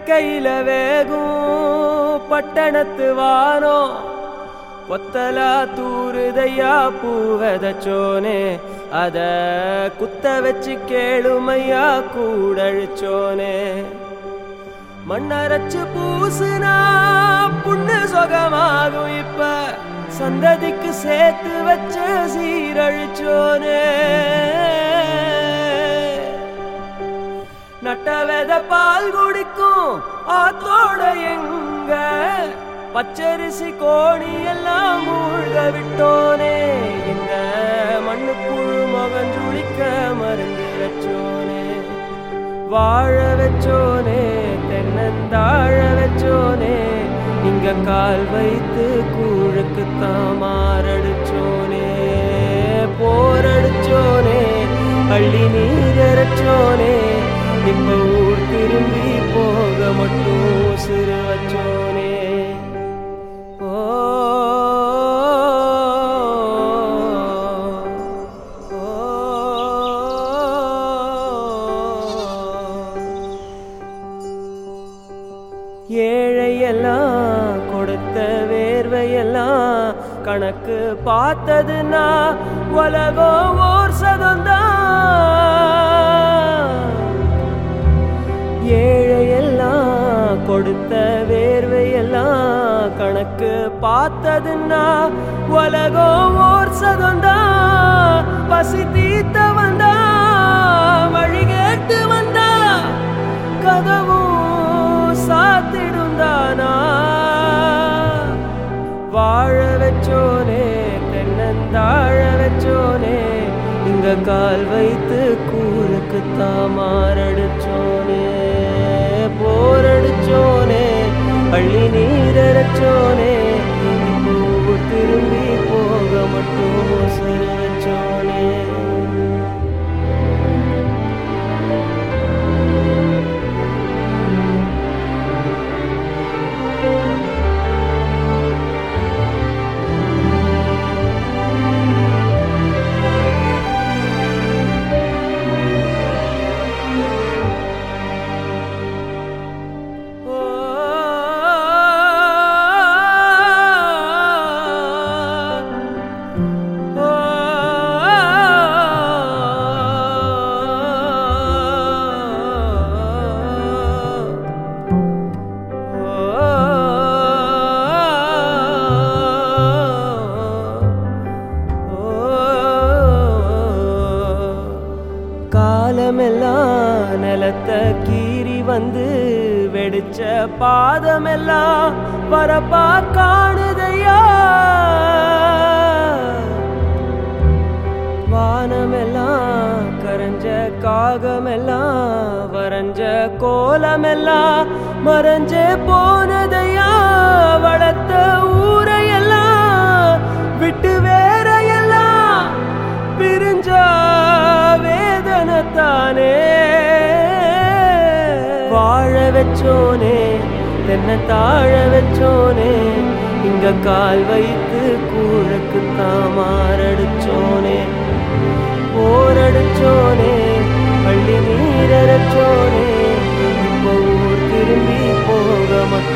வெக்கையில வேகும் பட்டணத்து வானோ ஒத்தலா தூருதையா பூவதச்சோனே அத குத்த வச்சு கேளுமையா கூடழிச்சோனே மண்ணரைச்சு பூசுனா புண்ணு சொகமாகும் இப்ப சந்ததிக்கு சேர்த்து வச்ச சீரழிச்சோனே நட்ட வெத பால் குடிக்கும் ஆத்தோட எங்க பச்சரிசி கோணி எல்லாம் மூழ்க விட்டோனே எங்க மண்ணு புழு மகன் ஜுளிக்க மருந்து வச்சோனே வாழ வச்சோனே தென்னந்தாழ வச்சோனே இங்க கால் வைத்து கூழுக்கு தாமாரடிச்சோனே போரடிச்சோனே அள்ளி நீரச்சோனே இப்ப ஊர் திரும்பி போக மட்டும் சிறு வச்சோனே ஓ ஏழையெல்லாம் கொடுத்த வேர்வையெல்லாம் கணக்கு பார்த்ததுன்னா உலகம் ஓர் சதம்தான் ஏழையெல்லாம் கொடுத்த வேர்வையெல்லாம் கணக்கு பார்த்ததுன்னா உலகம் ஓர் சதம்தான் பசி தீத்த வந்தா வழி கேட்டு வந்தா கதவும் சாத்திடுந்தானா வாழ வச்சோனே தென்னந்தாழ வச்சோனே இங்க கால் வைத்து கூழுக்கு தாமாரடிச்சோனே போரடிச்சோனே அள்ளி நீரச்சோனே இப்போ திரும்பி போக மட்டும் சிறு வச்சோனே காலமெல்லாம் நிலத்தை கீறி வந்து வெடிச்ச பாதமெல்லாம் வரப்பா காணுதையா வானமெல்லாம் கரைஞ்ச காகமெல்லாம் வரைஞ்ச கோலமெல்லாம் மறைஞ்சே போனதையா வளர்த்த ஊரையெல்லாம் விட்டு வேறையெல்லாம் பிரிஞ்சா வேதனத்தானே வாழ வச்சோனே தென்னை தாழ வச்சோனே இங்க கால் வைத்து கூழுக்கு தாமாரடிச்சோனே போரடிச்சோனே பள்ளி நீரச்சோனே இப்போ ஊர் திரும்பி போக மட்டும்